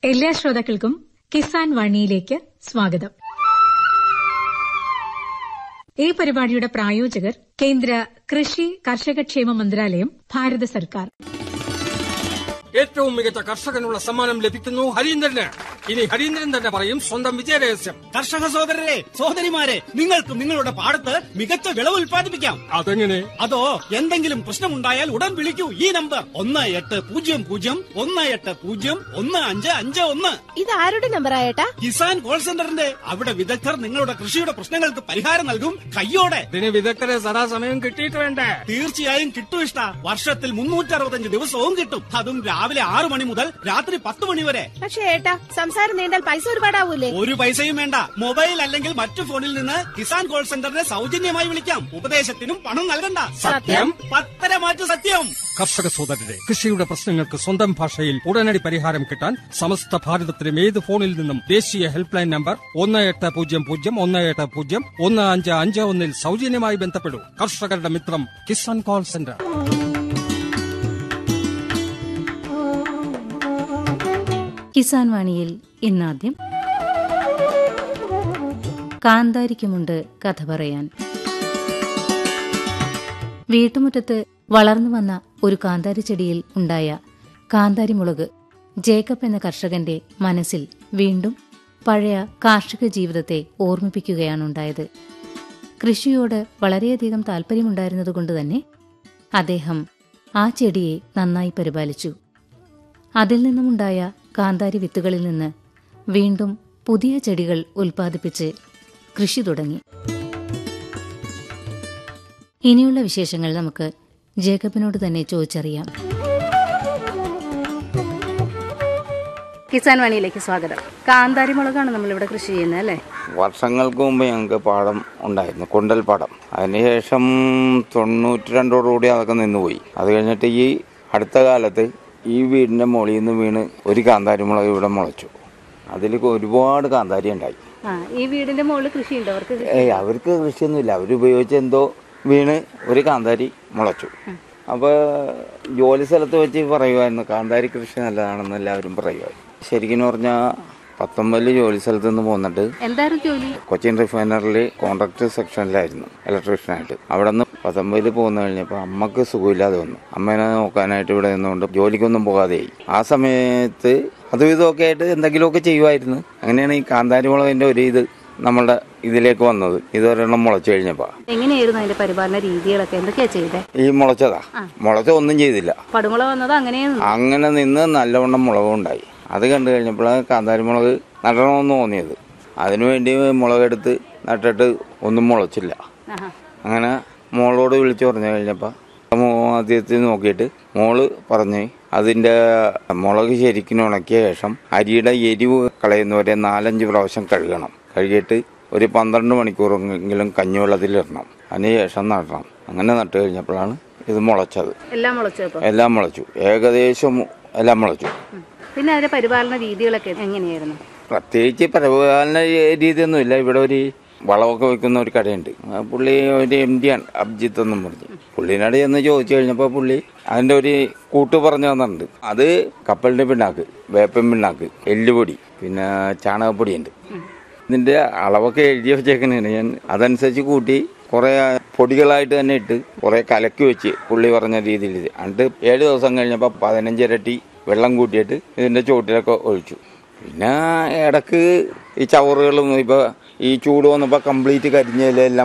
എല്ലാ ശ്രോതാക്കൾക്കും കിസാൻ വാണിയിലേക്ക് സ്വാഗതം ഈ പരിപാടിയുടെ പ്രായോജകർ കേന്ദ്ര കൃഷി കർഷകക്ഷേമ മന്ത്രാലയം ഭാരത സർക്കാർ ഏറ്റവും മികച്ച കർഷകനുള്ള സമ്മാനം ലഭിക്കുന്നു ഹരീന്ദ്രന് ഇനി ഹരീന്ദ്രൻ തന്നെ പറയും സ്വന്തം വിജയരഹസ്യം കർഷക സഹോദരരെ സഹോദരിമാരെ നിങ്ങൾക്ക് നിങ്ങളുടെ പാടത്ത് മികച്ച വിളവ് ഉൽപ്പാദിപ്പിക്കാം അതെങ്ങനെ അതോ എന്തെങ്കിലും പ്രശ്നമുണ്ടായാൽ ഉടൻ വിളിക്കൂ ഈ നമ്പർ ഒന്ന് എട്ട് പൂജ്യം പൂജ്യം ഒന്ന് എട്ട് പൂജ്യം ഒന്ന് അഞ്ച് അഞ്ച് ഒന്ന് ഇത് ആരുടെ നമ്പർ ആയേട്ടാ കിസാൻ കോൾ സെന്ററിന്റെ അവിടെ വിദഗ്ധർ നിങ്ങളുടെ കൃഷിയുടെ പ്രശ്നങ്ങൾക്ക് പരിഹാരം നൽകും കയ്യോടെ ഇതിന് വിദഗ്ധരെ സദാസമയം കിട്ടിയിട്ട് വേണ്ടേ തീർച്ചയായും കിട്ടും ഇഷ്ട വർഷത്തിൽ മുന്നൂറ്റി അറുപത്തഞ്ച് ദിവസവും കിട്ടും അതും രാവിലെ ആറു മണി മുതൽ രാത്രി പത്ത് മണി വരെ പക്ഷേ ഏട്ടാ സംസാരം നീണ്ടാൽ പൈസ ഒരുപാടാവൂലേ ഒരു പൈസയും വേണ്ട മൊബൈൽ അല്ലെങ്കിൽ മറ്റു ഫോണിൽ നിന്ന് കിസാൻ കോൾ സെന്ററിനെ സൗജന്യമായി വിളിക്കാം ഉപദേശത്തിനും പണം നൽകണ്ട സത്യം? പത്തര മാറ്റു സത്യം കർഷക സോദരരെ കൃഷിയുടെ പ്രശ്നങ്ങൾക്ക് സ്വന്തം ഭാഷയിൽ ഉടനടി പരിഹാരം കിട്ടാൻ സമസ്ത ഭാരതത്തിലും ഏത് ഫോണിൽ നിന്നും ദേശീയ ഹെൽപ്പ് ലൈൻ നമ്പർ ഒന്ന് എട്ട് പൂജ്യം പൂജ്യം ഒന്ന് എട്ട് പൂജ്യം ഒന്ന് അഞ്ച് അഞ്ച് ഒന്നിൽ സൗജന്യമായി ബന്ധപ്പെടൂ കർഷകരുടെ മിത്രം കിസാൻ കോൾ സെന്റർ കിസാൻ വാണിയിൽ ഇന്നാദ്യം കാന്താരിക്കുമുണ്ട് കഥ പറയാൻ വീട്ടുമുറ്റത്ത് വളർന്നു വന്ന ഒരു കാന്താരി ചെടിയിൽ ഉണ്ടായ കാന്താരി മുളക് ജേക്കബ് എന്ന കർഷകന്റെ മനസ്സിൽ വീണ്ടും പഴയ കാർഷിക ജീവിതത്തെ ഓർമ്മിപ്പിക്കുകയാണുണ്ടായത് കൃഷിയോട് വളരെയധികം താല്പര്യമുണ്ടായിരുന്നതുകൊണ്ട് തന്നെ അദ്ദേഹം ആ ചെടിയെ നന്നായി പരിപാലിച്ചു അതിൽ നിന്നുമുണ്ടായ കാന്താരി വിത്തുകളിൽ നിന്ന് വീണ്ടും പുതിയ ചെടികൾ ഉൽപ്പാദിപ്പിച്ച് കൃഷി തുടങ്ങി ഇനിയുള്ള വിശേഷങ്ങൾ നമുക്ക് ജേക്കബിനോട് തന്നെ ചോദിച്ചറിയാം കിസാൻ വാണിയിലേക്ക് സ്വാഗതം കാന്താരി മുളകാണ് നമ്മളിവിടെ കൃഷി ചെയ്യുന്നത് അല്ലേ വർഷങ്ങൾക്ക് മുമ്പ് ഞങ്ങൾക്ക് പാടം ഉണ്ടായിരുന്നു കൊണ്ടൽ പാടം അതിനുശേഷം തൊണ്ണൂറ്റി രണ്ടോടുകൂടി അതൊക്കെ നിന്നുപോയി അത് കഴിഞ്ഞിട്ട് ഈ അടുത്ത കാലത്ത് ഈ വീടിൻ്റെ മുകളിൽ നിന്ന് വീണ് ഒരു കാന്താരി മുളക് ഇവിടെ മുളച്ചു അതിൽ ഒരുപാട് കാന്താരി ഉണ്ടായി ആ ഈ വീടിന്റെ മുകളിൽ കൃഷിയുണ്ടോ അവർക്ക് ഏയ് അവർക്ക് കൃഷിയൊന്നുമില്ല അവരുപയോഗിച്ച എന്തോ വീണ് ഒരു കാന്താരി മുളച്ചു അപ്പോൾ ജോലി സ്ഥലത്ത് വെച്ച് പറയുമായിരുന്നു കാന്താരി കൃഷി നല്ലതാണെന്ന് എല്ലാവരും പറയുമായിരുന്നു ശരിക്കും പറഞ്ഞാൽ പത്തൊമ്പതിൽ ജോലി സ്ഥലത്ത് നിന്ന് പോന്നിട്ട് എന്തായിരുന്നു ജോലി കൊച്ചിൻ റിഫൈനറിൽ കോൺട്രാക്ട് സെക്ഷനിലായിരുന്നു ഇലക്ട്രീഷ്യനായിട്ട് അവിടെ നിന്ന് പത്തൊമ്പതിൽ പോകുന്ന കഴിഞ്ഞപ്പോൾ അമ്മക്ക് സുഖമില്ലാതെ വന്നു അമ്മേനെ നോക്കാനായിട്ട് ഇവിടെ നിന്നുകൊണ്ട് ജോലിക്കൊന്നും പോകാതെയായി ആ സമയത്ത് അതും ഇതൊക്കെ ആയിട്ട് എന്തെങ്കിലുമൊക്കെ ചെയ്യുമായിരുന്നു അങ്ങനെയാണ് ഈ കാന്താരി മുളകിൻ്റെ ഒരു ഇത് നമ്മളുടെ ഇതിലേക്ക് വന്നത് ഇതൊരെണ്ണം മുളച്ചു കഴിഞ്ഞപ്പോൾ എങ്ങനെയായിരുന്നു അതിന്റെ പരിപാലന രീതികളൊക്കെ എന്തൊക്കെയാ ചെയ്തേ ഈ മുളച്ചതാ മുളച്ച ഒന്നും ചെയ്തില്ല പടുമുള വന്നത് അങ്ങനെയായിരുന്നു അങ്ങനെ നിന്ന് നല്ലവണ്ണം മുളകുണ്ടായി അത് കണ്ടു കഴിഞ്ഞപ്പോഴാണ് കാന്താരി മുളക് നടണമെന്ന് തോന്നിയത് അതിനുവേണ്ടി മുളകെടുത്ത് നട്ടിട്ട് ഒന്നും മുളച്ചില്ല അങ്ങനെ മോളോട് വിളിച്ചു പറഞ്ഞു കഴിഞ്ഞപ്പോൾ ആദ്യത്തിൽ നോക്കിയിട്ട് മോള് പറഞ്ഞ് അതിൻ്റെ മുളക് ശരിക്കും ഉണക്കിയ ശേഷം അരിയുടെ എരിവ് കളയുന്നവരെ നാലഞ്ച് പ്രാവശ്യം കഴുകണം കഴുകിയിട്ട് ഒരു പന്ത്രണ്ട് മണിക്കൂറെങ്കിലും കഞ്ഞിവെള്ളത്തിലിടണം അതിനുശേഷം നടണം അങ്ങനെ നട്ട് കഴിഞ്ഞപ്പോഴാണ് ഇത് മുളച്ചത് എല്ലാം മുളച്ചു ഇപ്പൊ എല്ലാം മുളച്ചു ഏകദേശം എല്ലാം മുളച്ചു പിന്നെ അതിന്റെ പരിപാലന രീതികളൊക്കെ എങ്ങനെയായിരുന്നു പ്രത്യേകിച്ച് പരിപാലന രീതിയൊന്നുമില്ല ഇവിടെ ഒരു വളമൊക്കെ വെക്കുന്ന ഒരു കടയുണ്ട് ആ പുള്ളി ഒരു എം ഡി ആണ് അബ്ജിത്ത് എന്നും പറഞ്ഞ് പുള്ളിനോട് ചെന്ന് ചോദിച്ചു കഴിഞ്ഞപ്പോൾ പുള്ളി അതിൻ്റെ ഒരു കൂട്ട് പറഞ്ഞു തന്നിട്ടുണ്ട് അത് കപ്പലിൻ്റെ പിണ്ണാക്ക് വേപ്പൻ പിണ്ണാക്ക് എല്ലുപൊടി പിന്നെ ചാണകപ്പൊടി ഉണ്ട് ഇതിൻ്റെ അളവൊക്കെ എഴുതി വെച്ചേക്കണേന് ഞാൻ അതനുസരിച്ച് കൂട്ടി കുറേ പൊടികളായിട്ട് തന്നെ ഇട്ട് കുറേ കലക്കി വെച്ച് പുള്ളി പറഞ്ഞ രീതിയിൽ ഇത് എന്നിട്ട് ഏഴ് ദിവസം കഴിഞ്ഞപ്പോൾ പതിനഞ്ചിരട്ടി വെള്ളം കൂട്ടിയിട്ട് ഇതിൻ്റെ ചുവട്ടിലൊക്കെ ഒഴിച്ചു പിന്നെ ഇടക്ക് ഈ ചവറുകളും ഇപ്പോൾ ഈ ചൂട് വന്നപ്പോൾ കംപ്ലീറ്റ് കരിഞ്ഞിലെല്ലാം